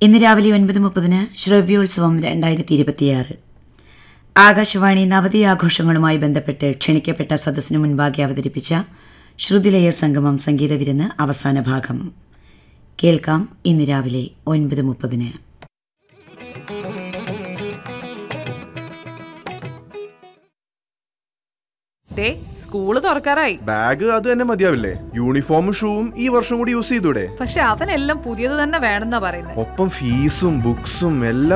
ഇന്ന് രാവിലെ ഒൻപത് മുപ്പതിന് ശ്രവ്യോത്സവം രണ്ടായിരത്തി ഇരുപത്തിയാറ് ആകാശവാണി നവതി ആഘോഷങ്ങളുമായി ബന്ധപ്പെട്ട് ക്ഷണിക്കപ്പെട്ട സദസ്സിനു മുൻപാകെ അവതരിപ്പിച്ച ശ്രുതിലയ സംഗമം സംഗീത വിരുന്ന് അവസാന ഭാഗം കേൾക്കാം ഇന്ന് രാവിലെ ഒൻപത് മുപ്പതിന് ദേ സ്കൂള് തുറക്കാറായി ബാഗ് അത് തന്നെ മതിയാവില്ലേ യൂണിഫോമും ഷൂവും ഈ വർഷം കൂടി യൂസ് ചെയ്തൂടെ പക്ഷെ അവനെല്ലാം പുതിയത് തന്നെ വേണമെന്നാ പറയുന്നത് ഒപ്പം ഫീസും ബുക്സും എല്ലാം